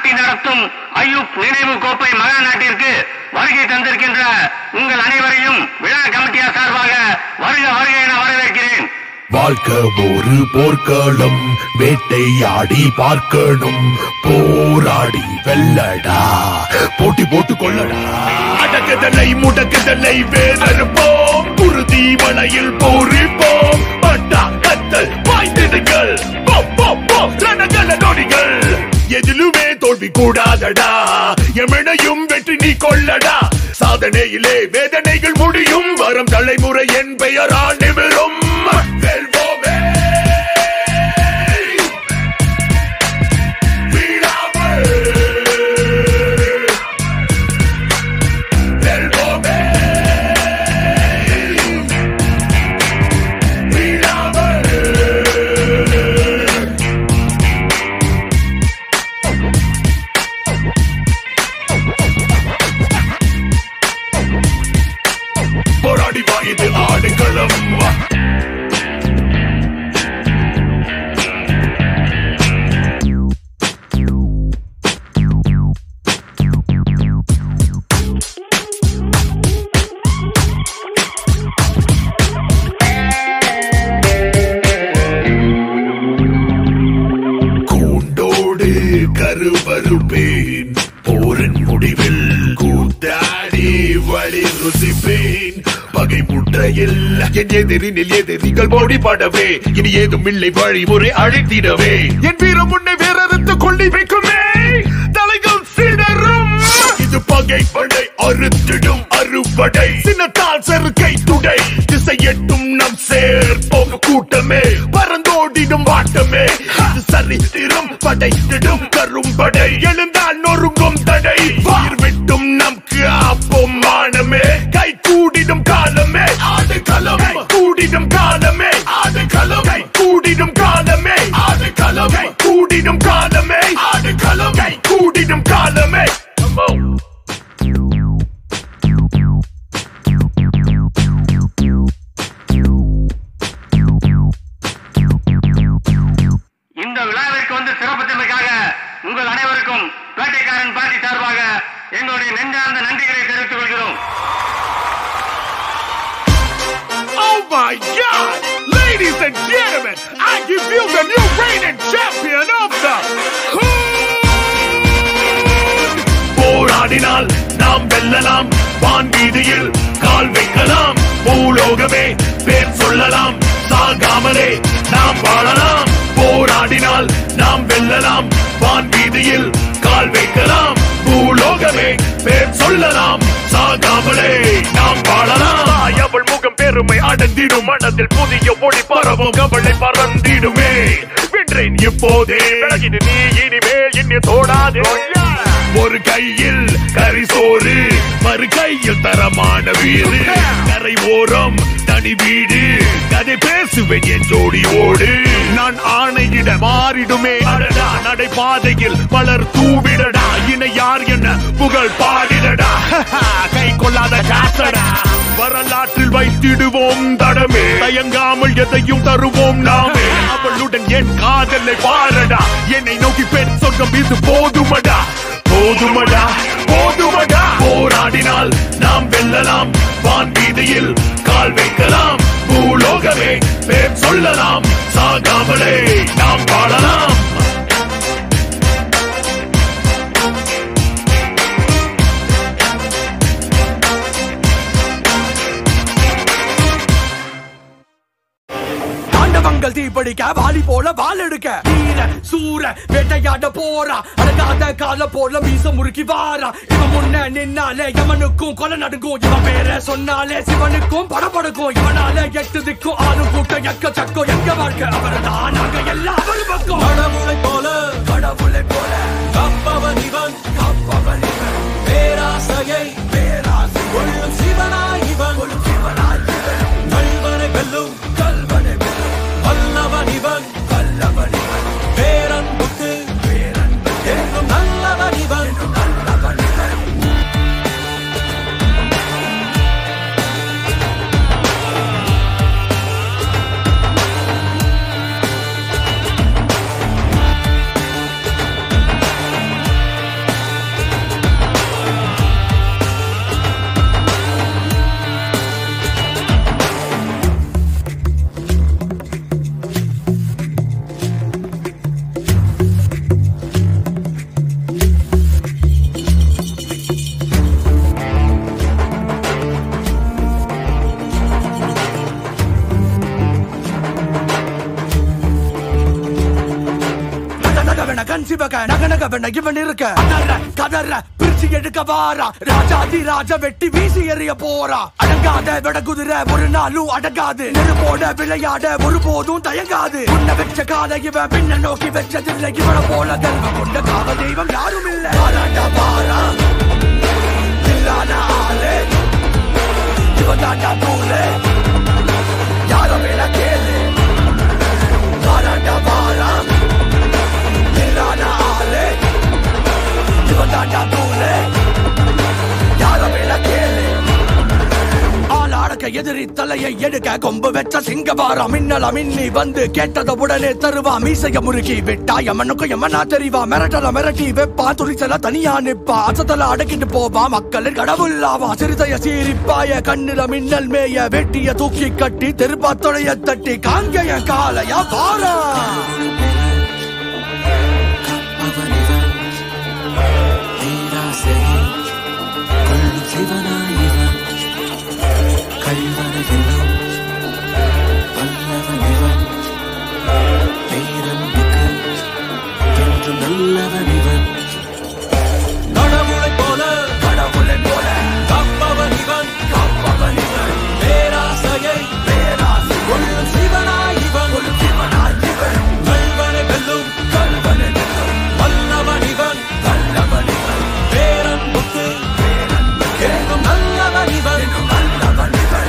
Party நடத்தும் ஐயூப் நினைவு கோப்பை மகா நாட்டிற்கு வருகை தந்திருக்கின்ற உங்கள் அனைவரையும் விழா கமிட்டியார் சார்பாக வருக வருக என வரவேற்கிறேன் வாழ்க்கை ஒரு போர்க்களம் வேட்டையாடி பார்க்கணும் போராடி வெல்லடா போட்டி போட்டு கொள்ளடா அடக்குதலை முடக்குதலை வேதறுப்போம் குருதி மலையில் போரிப்போம் பட்டா கத்தல் பாய்ந்திடுங்கள் போ, போ, போ, ரணகல நொடிகள் எதிலுமே தோல்வி கூடாதடா எமனையும் வெற்றி நீ கொள்ளடா சாதனையிலே வேதனைகள் முடியும் வரும் தலைமுறை என் பெயரால் நிமிரும் வெல்வோமே வீழாமல். வெல்வோமே வீழாமல். போராடி வா இது ஆடுகளம் கூண்டோடு கருவருப்பேன் போரின் முடிவில் கூத்தாடி வழி ருசிப்பேன் பகை முற்றையில் என் எதிரினில் எதிரிகள் மோடி படவே இனி ஏதும் இல்லை வழிமுறை அழைத்திடவே என் வீரம் முன்னே வேறறுத்து கொள்ளி வைக்குமே தலைகள் சிதறும் இது பகை படை அறுத்திடும் அறுபடை சின்னத்தால் செருக்கை துடை திசை எட்டும் நம் சேர் போக கூட்டமே பறந்தோடிடும் வாட்டமே இது சரித்திரம் படைத்திடும் கரும்படை எழுந்தால் நொறுங்கும் தடை வார் விட்டும் நம் காப்போம் மானமே கை கூடிடும் காலமே ஆடு களம் கூடிடும் காலமே ஆடு களம் கை கூடிடும் காலமே ஆடு களம் கை கூடிடும் காலமே ஆடு களம் கை கூடிடும் காலமே Come on. இந்த விழாவிற்கு வந்து சிறப்பித்தமைக்காக உங்கள் அனைவருக்கும் பேட்டைக்காரன் பார்ட்டி சார்பாக எங்களுடைய நெஞ்சார்ந்த நன்றிகளை தெரிவித்துக் கொள்கிறோம் Oh my God! Ladies and gentlemen, I give you the new reigning champion of the Hood! போராடினால் நாம் வெல்லலாம் வான் வீதியில் கால் வைக்கலாம் பூலோகமே பேர் சொல்லலாம் சாகாமலே நாம் வாழலாம் போராடினால் நாம் வெல்லலாம் வான் வீதியில் கால் வைக்கலாம் பூலோகமே பேர் சொல்லலாம் சாகாமலே நாம் வாழலாம் அவள் முகம் பெருமை அடர்ந்திடும் மனதில் புதிய ஒளி பரவும் கவலை பறந்திடுமே வென்றேன் இப்போதே விலகிடு நீ இனிமேல் என்னை தோடாதே ஒரு கையில் கரிசோறு மறு கையில் தரமான வீடு கரை ஓரம் தனி வீடு கதை பேசுவேன் என் ஜோடியோடு நான் ஆணையிட மாறிடுமே அடடா நடைபாதையில் பலர் தூவிடடா இணை யார் என்ன புகழ் பாடிடடா கை கொள்ளாத காசடா வரலாற்றில் வைத்திடுவோம் தடமே தயங்காமல் எதையும் தருவோம் நாமே அவளுடன் என் காதலை பாரடா என்னை நோக்கி பெண் சொர்க்கம் இது போதுமடா போதுமடா போதுமடா போராடினால் நாம் வெல்லலாம் வான் வீதியில் கால் வைக்கலாம் பூலோகமே பேர் சொல்லலாம் சாகாமலே நாம் வாழலாம் ஆண்டவங்கள் தீப்படிக்க வாலி போல வால் எடுக்க வீர சூர வேட்டையாட போறா அடங்காத கால போல மீச முறுக்கி வாரா இவன் முன்ன நின்னாலே எவனுக்கும் கொலை நடுங்கும் இவன் பேர சொன்னாலே சிவனுக்கும் படபடுக்கும் இவனால எட்டு திக்கும் ஆளும் கூட்டம் எக்க சக்கம் எங்க வாழ்க்கை அவர்தான் நாங்க எல்லாம் அவர் பக்கம் கடவுளை போல கடவுளை போல கப்பவன் இவன் கப்பவன் இவன் பேராசையை பேராசை கொள்ளும் சிவனாய் இவன் கொள்ளும் சிவனாய் இவன் கல்வனை வெல்லும் கல்வனை வெல்லும் வல்லவன் இவன் வல்லவன் இவன் பேரன்புக்கு பேரன்பு என்றும் நல்லவன் இவன் என்றும் நல்லவன் இவன் இவன் சிவக நகநக வெண்ண இவன் இருக்க கதற கதற பிரிச்சு எடுக்க வாரா ராஜாதி ராஜ வெட்டி வீசி எறிய போறா அடங்காத விட குதிரை ஒரு நாளும் அடங்காது நெருப்போட விளையாட ஒருபோதும் தயங்காது உன்னை வச்ச கால இவன் பின்ன நோக்கி வச்சதில்லை இவனை போல கர்வம் கொண்ட காவ தெய்வம் யாரும் இல்ல பாராட்டா பாரா இல்லாத ஆளு இவன் தாண்டா தூளு யாரும் வேணா கேளு பாராட்டா பாரா இல்லாத ஆளு இவன் தாண்டா தூளு யாரும் வேணா கேளு ஆள் அடக்க எதிரி தலையை எடுக்க கொம்பு வெச்ச சிங்கவாரா மின்னல மின்னி வந்து கேட்டத உடனே தருவா மீசைய முறுக்கி விட்டா எமனுக்கும் எமனா தெரிவா மிரட்டல மிரட்டி வெப்பா துணிச்சல தனியா நிப்பா அசத்தல அடக்கிட்டு போவா மக்களின் கடவுளாவா சிறுதைய சீரிப்பாய கண்ணுல மின்னல் மேய வெட்டிய தூக்கி கட்டி திருப்பா தொடைய தட்டி காங்கைய காலையா பாரா அவனிவன் பேராசையை கொள்ளும் சிவனாயிவன் கள்வனவெல்லும் வல்லவனிவன் பேரன்புக்கு என்றும் நல்லவனிவன் கடவுளைப் போல கடவுளை போல காப்பவன் இவன் காப்பவன் இவன் பேராசையை பேராசை கொள்ளும் சிவனாயிவன் ஒரு சிவனாய் இவன் கள்வனை வெல்லும் கல்வனை வெல்லும் வல்லவன் இவன் வல்லவன் இவன் பேரன்புக்கு என்றும் நல்லவன் இவன் நல்லவன் இவன்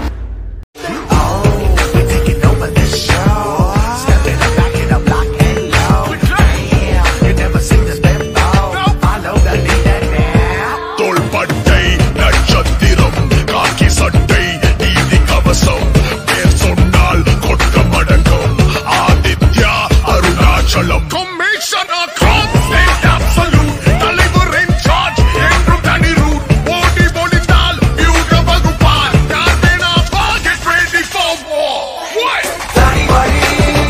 We're taking over the show. Stepping up, back in the block and low. Damn, you never seen this before. Follow the leader now. தோள்பட்டை நட்சத்திரம் காக்கி சட்டை நீதி கவசம் பேர் சொன்னால் கொட்டம் அடங்கும் ஆதித்யா அருணாச்சலம் கமிஷனர் தலைவர் in charge என்றும் தனி ரூட் ஓடி ஒளிந்தால் வியூக வகுப்பார் யார் வேணா வா, get ready for war What?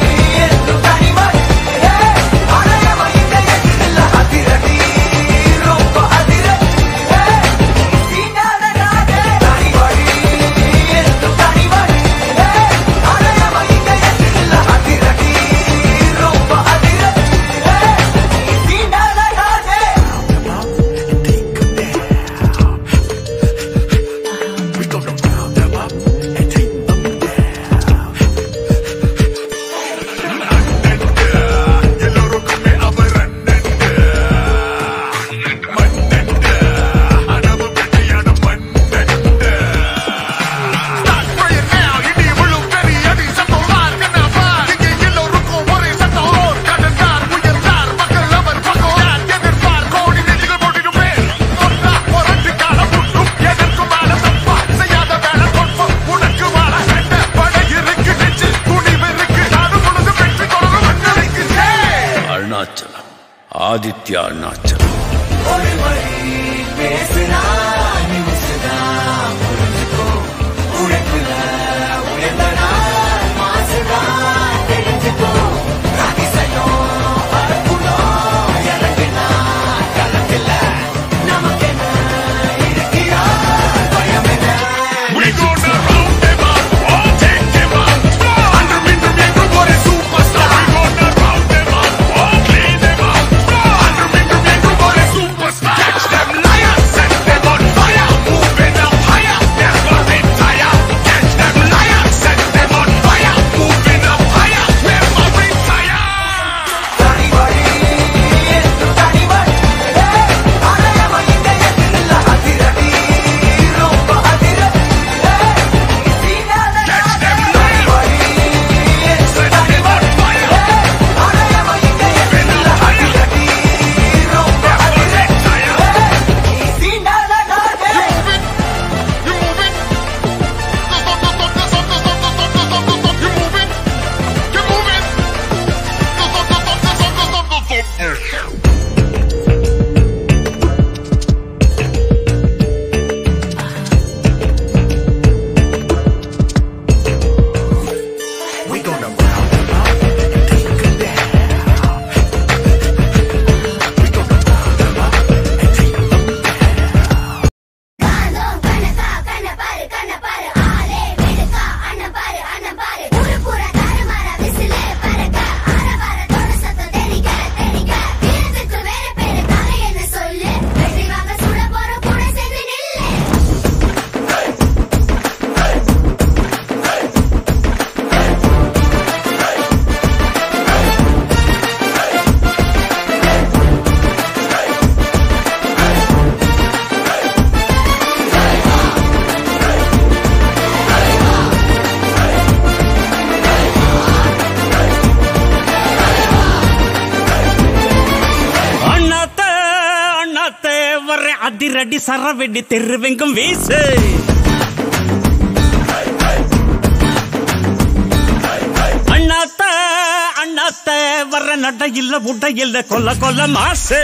We gonna round them up and take them எல்லோருக்குமே அவர் அண்ணன் மன்னன் அனவு வெட்டியான மன்னன் Start praying now, இடி விழும் பெரிய அடி சத்தம் வார்க்கனவா. இங்கே எல்லோருக்கும் ஒரே சத்தம். ஓர் கடந்தார், உயர்ந்தார், மக்கள் அவர் பக்கம். யார் எதிர்ப்பார், கோடி நெஞ்சுகள் போட்டிடுமே. ஒன்றா, புரட்டு காலம் உண்டும், எதற்கும் வாழ தப்பா. செய்யாத வேலை தொட்பம், உனக்கு வாழ வேண்ட படை இருக்கு, நெஞ்சில் துணிவு இருக்கு. நாடு முழுதும் வெற்றி தொடரும் மக்களுக்கு Jai. Arunachalam Aditya Arunachalam We gonna round them up, all take them out. Under மீண்டும் என்றும் ஒரு superstar. We gonna round them up, all clean them out. Under மீண்டும் என்றும் ஒரு superstar. Catch them liars, set them on வர அதிரடி சரவெடி தெருவெங்கும் வீசு அண்ணாத்த அண்ணாத்த வர நட இல்ல உட இல்ல கொல்ல கொல்ல மாசு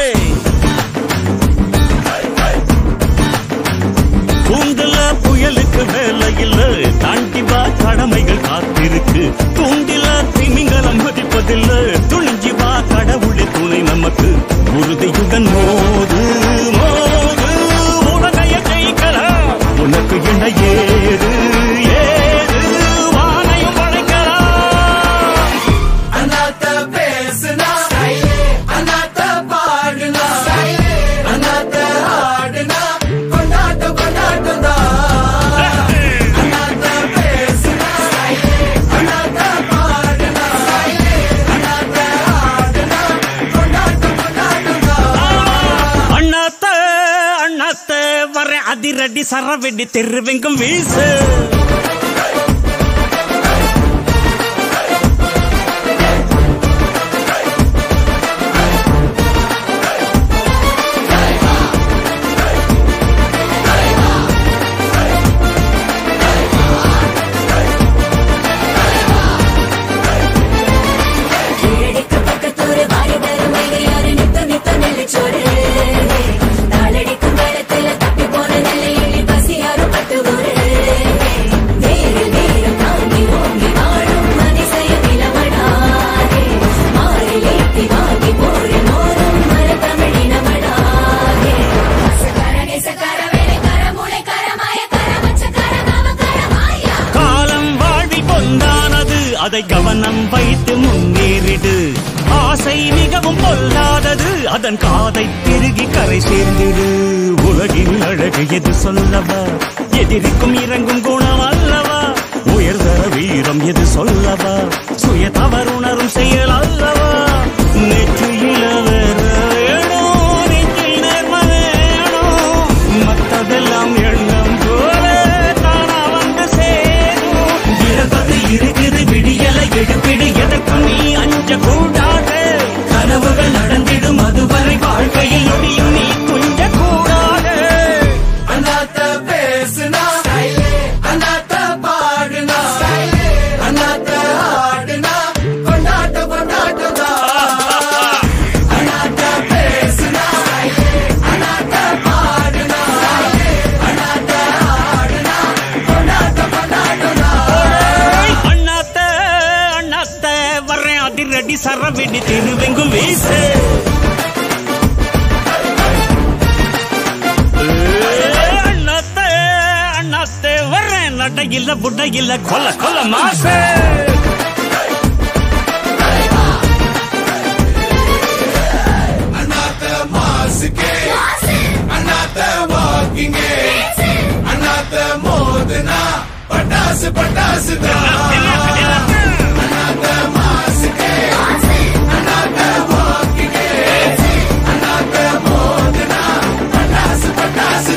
கூண்டுல புயலுக்கு வேலை இல்ல தாண்டி வா கடமைகள் காத்திருக்கு தூண்டில திமிங்கலம் மதிப்பதில்ல துணிஞ்சி வா கடவுளே துணை நமக்கு உறுதியுடன் மோது மோது உலகைய ஜெயிக்கலாம் உனக்கு என்ன ஏது ஏது வானையும் படைக்கலாம் அண்ணாத்த பேசுனா அண்ணாத்த பாடுனா அண்ணாத்த ஆடுனா கொண்டாட்டம் கொண்டாட்டம் தான் அண்ணாத்த பேசுனா அண்ணாத்த பாடுனா அண்ணாத்த ஆடுனா கொண்டாட்டம் கொண்டாட்டம் தான் அண்ணாத்த அண்ணாத்த வர அதிரடி சரவெடி தெருவெங்கும் வீசு கீழடிக்கு பக்கத்தூரு வாரி தரும் வைகையாறு நித்த நித்த நெல்லிச்சோறு நாளடிக்கும் வேளத்துல தப்பி போன நெல்லை எள்ளி பசியாறு பட்டு ஊரு வேறு வேறு தாங்கி ஓங்கி வாழும் அதிசய நிலமடாதே மாறிலேத்தி வாங்கி போரி மோதும் மரத்தமிழினமடாதே சக்கர நெசக்கர வேலைக்கர மூளைக்கர மாயக்கர மச்சக்கர காமக்கர மாயா காலம் வாழ்வில் பொந்தானது அதை கவனம் வைத்து முன்னேறிடு ஆசை மிகவும் பொல்லாதது அதன் காதை திருகி கரை சேர்ந்திடு உலகின் அழகு எது சொல்லவா எதிரிக்கும் இறங்கும் குணம் அல்லவா உயர்தர வீரம் எது சொல்லவா சுய தவறுணரும் செயல் அல்லவா நெற்றியில வேற வேணும் நெற்றில் நேர்ம வேணும் மற்றதெல்லாம் எண்ணம் போல தானா வந்து சேரும் இறப்பது இருக்குது விடியலை எடுப்பிடு எதற்கும் நீ அஞ்ச கூடாது கனவுகள் நடந்திடும் அதுவரை வாழ்க்கையில் நொடியும் நீ துஞ்ச கூடாது அண்ணாத்த பேசுனா அண்ணாத்த பாடுனா அண்ணாத்த ஆடுனா கொண்டாட்டம் கொண்டாட்டம் தான் அண்ணாத்த பேசுனா அண்ணாத்த பாடுனா அண்ணாத்த ஆடுனா கொண்டாட்டம் கொண்டாட்டம் தான் அண்ணாத்த அண்ணாத்த வர்றேன் அதிரடி சரவெடி திருவெங்கும் வீசு அண்ணாத்த அண்ணாத்த வர்றேன் நடையில புடையில கொல்ல கொல்ல மாசு அண்ணாத்த மாசுக்கே அண்ணாத்த வாக்கிங்கே அண்ணாத்த மோதுனா பட்டாசு பட்டாசு அண்ணாத்த மாசுக்கே அண்ணாத்த வாக்கிங்கே அண்ணாத்த மோதுனா பட்டாசு பட்டாசு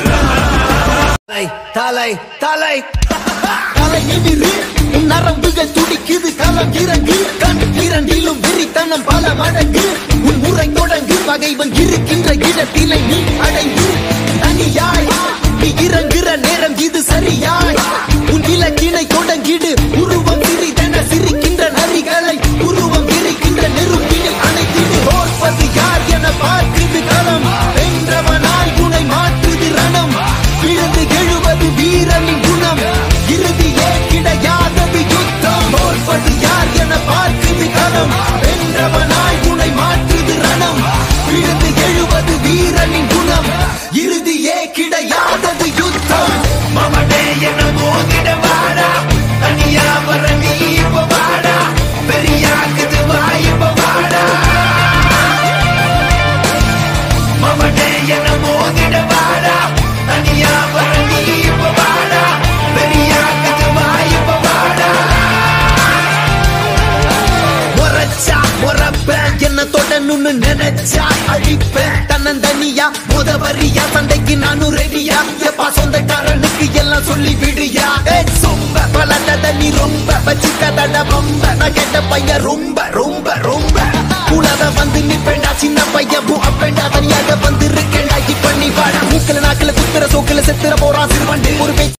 தலை தலை தலை எதிரு உன் நரம்புகள் துடிக்குது களம் இறங்கு கண் இரண்டிலும் வெறித்தனம் பல மடங்கு உன் முறை தொடங்கு பகைவன் இருக்கின்ற இடத்திலே நீ அடைந்து தனியாய் நீ இறங்குற நேரம் இது சரியாய் உன் இலக்கினை தொடங்கிடு உருவம் சிறிதென சிரிக்கின்ற நரிகளை உருவம் இருக்கின்ற நெருப்பினை அணைத்திடு தோற்பது யார் என பார்க்குது களம் வென்றவனாய் உனை மாற்றுது ரணம் விழுந்து எழுவது வீரனின் குணம் இறுதியே கிடையாதது யுத்தம் தோற்பது யார் என பார்க்குது களம் வென்றவனாய் உனை மாற்றுது ரணம் விழுந்து எழுவது வீரனின் குணம் இறுதியே கிடையாதது யுத்தம் மமடே என மோதிட வாடா தனியா வர நீ இப்ப வாடா பெரியாக்குது வாய்ப்ப வாடா மமடே என மோதிட வாடா தனியா வர நீ இப்ப வாடா பெரியாக்குது வாய்ப்ப வாடா முறைச்சா முறப்பேன் என்ன தொடணும்னு நினைச்சா அழிப்பேன் தன்னந்தனியா முத வரியா சண்டைக்கு நானும் ரெடியா எப்பா சொந்தக்காரனுக்கு எல்லாம் சொல்லி விடியா ஏய், சொம்ப பலட்டத நீ ரொம்ப வச்சுக்கதட ரொம்ப நான் கேட்ட பையன் ரொம்ப ரொம்ப ரொம்ப உலக வந்து நிப்பேண்டா சின்ன பையன் அப்பேண்டா தனியாக வந்து இருக்கேண்டா இப்ப நீ வாடா மூக்கல நாக்குல குத்துற சோக்குல செத்துற போறான் சிறுவண்டு ஒரு பேச்சு